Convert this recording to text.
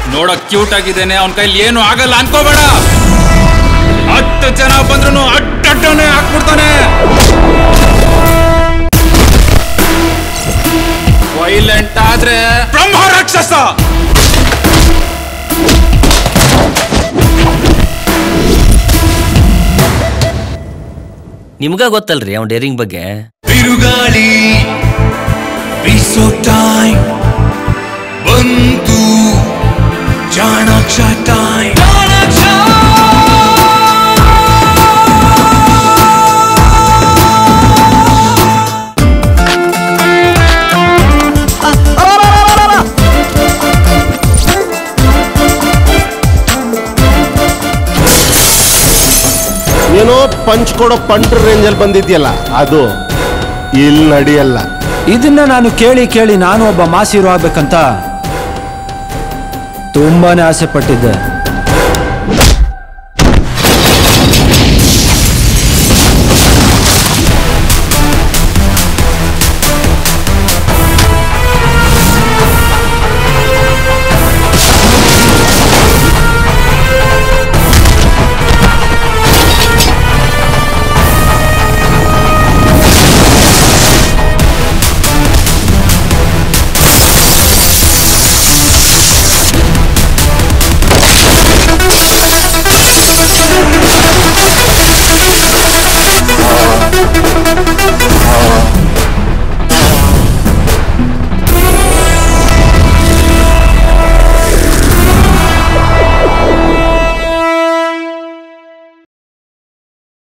ನೋಡಕ್ ಕ್ಯೂಟ್ ಆಗಿದ್ದೇನೆ ಅವನ ಕೈಲಿ ಏನು ಆಗಲ್ಲ ಅನ್ಕೋಬೇಡ ಹತ್ತು ಜನ ಬಂದ್ರು ಅಡ್ಡಡ್ಡನೆ ಹಾಕ್ಬಿಡ್ತಾನೆ ವೈಲೆಂಟ್ ಆದ್ರೆ ಬ್ರಹ್ಮ ರಾಕ್ಷಸ ನಿಮ್ಗ ಗೊತ್ತಲ್ರಿ ಅವ್ನ ಡೇರಿಂಗ್ ಬಗ್ಗೆ ಬಿರುಗಾಳಿ ಬೀಸೋ ಟೈಮ್ ಬಂತು ಚಾಣಾಕ್ಷ ಟೈಮ್ ಏನೋ ಪಂಚ್ ಕೊಡೋ ಪಂಟ್ರ ರೇಂಜಲ್ಲಿ ಬಂದಿದ್ಯಲ್ಲ ಅದು ಇಲ್ಲಿ ನಡೆಯಲ್ಲ ಇದನ್ನ ನಾನು ಕೇಳಿ ಕೇಳಿ ನಾನು ಒಬ್ಬ ಮಾಸ್ ಹೀರೋ ಆಗ್ಬೇಕಂತ ತುಂಬಾನೇ ಆಸೆ ಪಟ್ಟಿದ್ದೆ